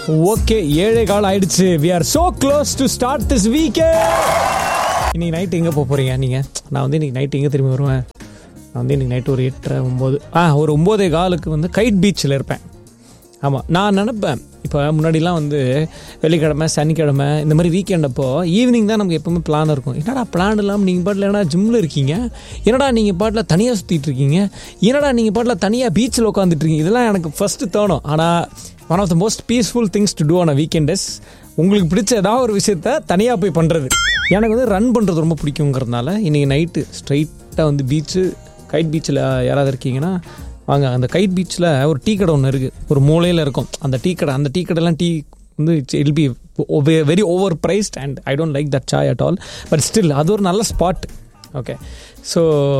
Okay ஏழே கால் ஆயிடுச்சு we are so close to start this வீக்கே இன்னைக்கு நைட் எங்கே போக போகிறீங்க நீங்கள் நான் வந்து இன்னைக்கு நைட் எங்கே திரும்பி வருவேன் நான் வந்து இன்னைக்கு நைட் ஒரு எட்டரை ஒம்பது ஆ ஒரு ஒம்போதே காலுக்கு வந்து கைட் பீச்சில் இருப்பேன் ஆமாம் நான் நினப்பேன் இப்போ முன்னாடிலாம் வந்து வெள்ளிக்கிழமை சனிக்கிழமை இந்த மாதிரி வீக்கெண்ட் அப்போ ஈவினிங் தான் நமக்கு எப்பவுமே பிளான் இருக்கும் என்னடா பிளான் இல்லாமல் நீங்கள் பாட்டில் என்னடா ஜிம்மில் இருக்கீங்க என்னடா நீங்கள் பாட்டில் தனியாக சுற்றிட்டு இருக்கீங்க என்னடா நீங்கள் பாட்டில் தனியாக பீச்சில் உட்காந்துட்டு இருக்கீங்க இதெல்லாம் எனக்கு ஃபஸ்ட்டு தோணும் ஆனால் one of the most peaceful things to do on a weekend is உங்களுக்கு பிடிச்ச ஏதாவது ஒரு விஷயத்த தனியாக போய் பண்ணுறது எனக்கு வந்து ரன் பண்ணுறது ரொம்ப பிடிக்குங்கிறதுனால இன்றைக்கி நைட்டு ஸ்ட்ரைட்டாக வந்து பீச்சு கைட் பீச்சில் யாராவது இருக்கீங்கன்னா வாங்க அந்த கைட் பீச்சில் ஒரு டீ கடை ஒன்று இருக்குது ஒரு மூலையில் இருக்கும் அந்த டீ கடை அந்த டீ கடைலாம் டீ வந்து will be very over priced and I don't like that chai at all but still அது ஒரு நல்ல ஸ்பாட் ஓகே ஸோ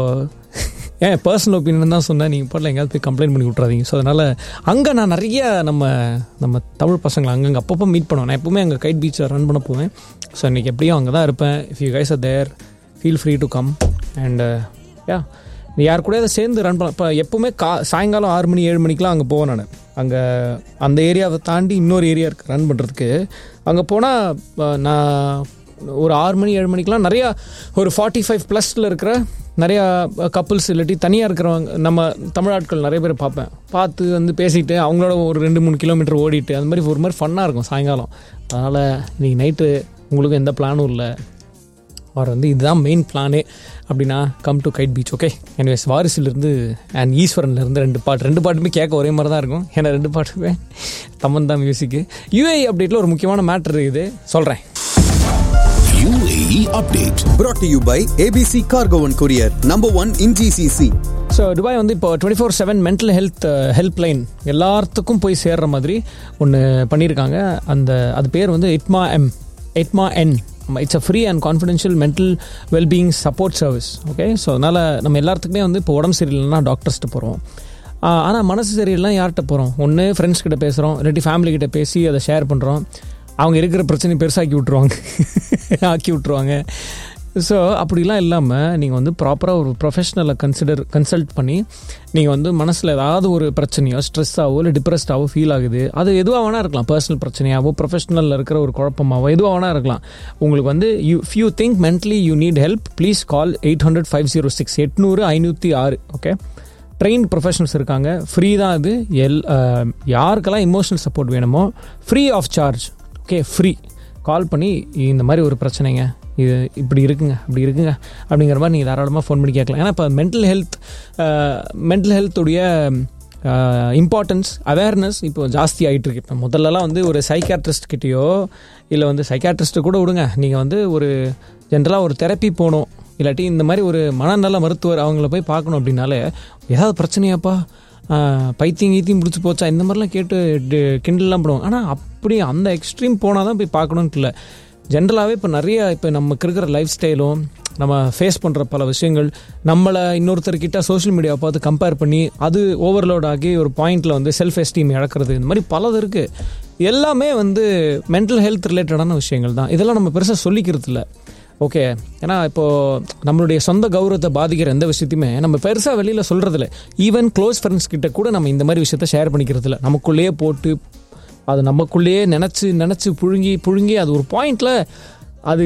ஏன் பர்சனல் ஒப்பீனியன் தான் சொன்னேன் நீங்கள் பாட்டில் எங்கேயாவது போய் கம்ப்ளைண்ட் பண்ணி விட்றாதீங்க ஸோ அதனால் அங்கே நான் நிறைய நம்ம நம்ம தமிழ் பசங்களை அங்கங்கே அப்பப்போ மீட் பண்ணுவேன் நான் எப்பவுமே அங்கே கைட் பீச்சில் ரன் பண்ண போவேன் ஸோ இன்றைக்கி எப்படியும் அங்கே தான் இருப்பேன் if you guys are there feel free to come and யா நீ யார் கூட சேர்ந்து ரன் பண்ண இப்போ எப்பவுமே கா சாயங்காலம் ஆறு மணி ஏழு மணிக்கெலாம் அங்கே போவேன் நான் அங்கே அந்த ஏரியாவை தாண்டி இன்னொரு ஏரியா இருக்குது ரன் பண்ணுறதுக்கு அங்கே போனால் நான் ஒரு ஆறு மணி ஏழு மணிக்கெலாம் நிறையா ஒரு ஃபார்ட்டி ஃபைவ் ப்ளஸில் இருக்கிற நிறையா கப்புள்ஸ் இல்லாட்டி தனியாக இருக்கிறவங்க நம்ம தமிழ் ஆட்கள் நிறைய பேர் பார்ப்பேன் பார்த்து வந்து பேசிட்டு அவங்களோட ஒரு ரெண்டு மூணு கிலோமீட்டர் ஓடிட்டு அந்த மாதிரி ஒரு மாதிரி ஃபன்னாக இருக்கும் சாயங்காலம் அதனால் இன்றைக்கி நைட்டு உங்களுக்கு எந்த பிளானும் இல்லை அவர் வந்து இதுதான் மெயின் பிளானே அப்படின்னா come to Kite Beach okay anyways வாரிசுலேருந்து அண்ட் ஈஸ்வரன்லேருந்து ரெண்டு பாட்டு ரெண்டு பாட்டுமே கேட்க ஒரே மாதிரி தான் இருக்கும் ஏன்னா ரெண்டு பாட்டுமே தமன் தான் மியூசிக்கு யூஏ அப்டேட்டில் ஒரு முக்கியமான மேட்ரு இருக்குது சொல்கிறேன் UAE update. brought to you by ABC Cargo and Courier, number one in GCC. So Dubai வந்து இப்போ twenty four seven mental health helpline எல்லாத்துக்கும் போய் சேர்ற மாதிரி ஒன்று பண்ணியிருக்காங்க அந்த அது பேர் வந்து இட்மா எம் இட்மா என் it's a free and confidential mental wellbeing support service okay so அதனால் நம்ம எல்லாத்துக்குமே வந்து இப்போ உடம்பு சரியில்லைன்னா டாக்டர்ஸ்ட்டு போகிறோம் ஆனால் மனசு சரியில்லைனா யார்கிட்ட போகிறோம் ஒன்று ஃப்ரெண்ட்ஸ் கிட்ட பேசுகிறோம் இல்லாட்டி ஃபேமிலி கிட்ட பேசி அதை ஷேர் பண்ணுறோம் அவங்க இருக்கிற பிரச்சனையை பெருசாக்கி விட்ருவாங்க ஆக்கி விட்ருவாங்க ஸோ அப்படிலாம் இல்லாமல் நீங்கள் வந்து ப்ராப்பராக ஒரு ப்ரொஃபஷனலை கன்சிடர் கன்சல்ட் பண்ணி நீங்கள் வந்து மனசில் ஏதாவது ஒரு பிரச்சனையோ ஸ்ட்ரெஸ்ஸாவோ இல்லை டிப்ரெஸ்டாவோ ஃபீல் ஆகுது அது எதுவாக வேணா இருக்கலாம் பர்சனல் பிரச்சனையாவோ ப்ரொஃபஷனலில் இருக்கிற ஒரு குழப்பமாவோ எதுவாக வேணா இருக்கலாம் உங்களுக்கு வந்து you if you think mentally you need help please call eight hundred five zero six எட்நூறு ஐநூற்றி ஆறு ஓகே ட்ரெயின் ப்ரொஃபஷனல்ஸ் இருக்காங்க ஃப்ரீ தான் இது எல் அஹ், யாருக்கெல்லாம் இமோஷனல் சப்போர்ட் வேணுமோ free of charge okay free call பண்ணி இந்த மாதிரி ஒரு பிரச்சனைங்க இது இப்படி இருக்குங்க அப்படி இருக்குங்க அப்படிங்கிற மாதிரி நீங்கள் தாராளமாக ஃபோன் பண்ணி கேட்கலாம் ஏன்னா இப்போ மென்டல் ஹெல்த் மென்டல் ஹெல்த்துடைய இம்பார்ட்டன்ஸ் அவேர்னஸ் இப்போ ஜாஸ்தி ஆகிட்டு இருக்கு இப்போ முதல்லலாம் வந்து ஒரு சைக்காட்ரிஸ்ட் கிட்டேயோ இல்லை வந்து சைக்காட்ரிஸ்ட்டு கூட விடுங்க நீங்கள் வந்து ஒரு ஜென்ரலாக ஒரு தெரப்பி போகணும் இல்லாட்டி இந்த மாதிரி ஒரு மனநல மருத்துவர் அவங்கள போய் பார்க்கணும் அப்படின்னாலே ஏதாவது பிரச்சனையாப்பா ஆஹ், பைத்தியம் கீத்தியம் பிடிச்சி போச்சா இந்த மாதிரிலாம் கேட்டு டி- கிண்டல்லாம் பண்ணுவாங்க ஆனால் அப்படி அந்த எக்ஸ்ட்ரீம் போனால் தான் போய் பார்க்கணுன்ட்டு இல்லை ஜென்ரலாகவே இப்போ நிறைய இப்போ நமக்கு இருக்கிற லைஃப் ஸ்டைலும் நம்ம ஃபேஸ் பண்ணுற பல விஷயங்கள் நம்மளை இன்னொருத்தர்கிட்ட சோஷியல் மீடியாவை பார்த்து கம்பேர் பண்ணி அது ஓவர்லோட் ஆகி ஒரு பாயிண்டில் வந்து செல்ஃப் எஸ்டீம் இழக்கிறது இந்த மாதிரி பலது இருக்குது எல்லாமே வந்து மென்டல் ஹெல்த் ரிலேட்டடான விஷயங்கள் தான் இதெல்லாம் நம்ம பெருசாக சொல்லிக்கிறது இல்லை ஓகே ஏன்னா இப்போது நம்மளுடைய சொந்த கௌரவத்தை பாதிக்கிற எந்த விஷயத்தையுமே நம்ம பெருசாக வெளியில் சொல்கிறதில்ல ஈவன் க்ளோஸ் ஃப்ரெண்ட்ஸ் கிட்ட கூட நம்ம இந்த மாதிரி விஷயத்த ஷேர் பண்ணிக்கிறது இல்லை நமக்குள்ளேயே போட்டு அது நமக்குள்ளேயே நினச்சி நினச்சி புழுங்கி புழுங்கி அது ஒரு பாயிண்டில் அது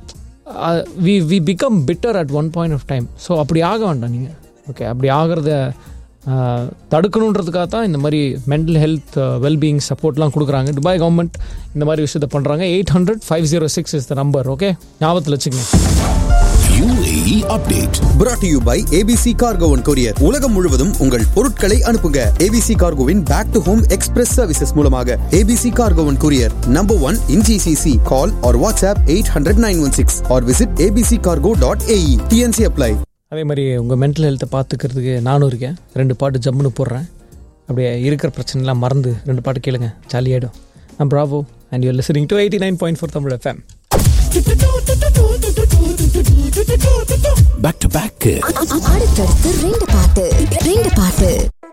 we we become bitter at one point of time so அப்படி ஆக வேண்டாம் நீங்கள் ஓகே அப்படி ஆகிறத ஆஹ், தடுக்கணுன்றதுக்காக தான் இந்த மாதிரி மென்டல் ஹெல்த் வெல்பீயிங் சப்போர்ட்லாம் கொடுக்குறாங்க துபாய் கவர்மெண்ட் இந்த மாதிரி விஷயத்த பண்ணுறாங்க eight hundred five zero six is the number okay ஞாபகத்தில் வச்சுக்கங்க UAE update. brought to you by ABC Cargo and Courier. உலகம் முழுவதும் உங்கள் பொருட்களை அனுப்புங்க ABC Cargoவின் back to home express services மூலமாக ABC Cargo and Courier, number one in GCC. Call or WhatsApp 800-916 or visit abccargo.ae. TNC apply. அதே மாதிரி உங்கள் மென்டல் ஹெல்த்தை பார்த்துக்கிறதுக்கு நானும் இருக்கேன் ரெண்டு பாட்டு ஜம்முன்னு போடுறேன் அப்படியே இருக்கிற பிரச்சனைலாம் மறந்து ரெண்டு பாட்டு கேளுங்க ஜாலியாயிடும் நான் Bravo and you listening to eighty nine point four Tamil FM Back to back. அடுத்தடுத்து ரெண்டு பாட்டு ரெண்டு பாட்டு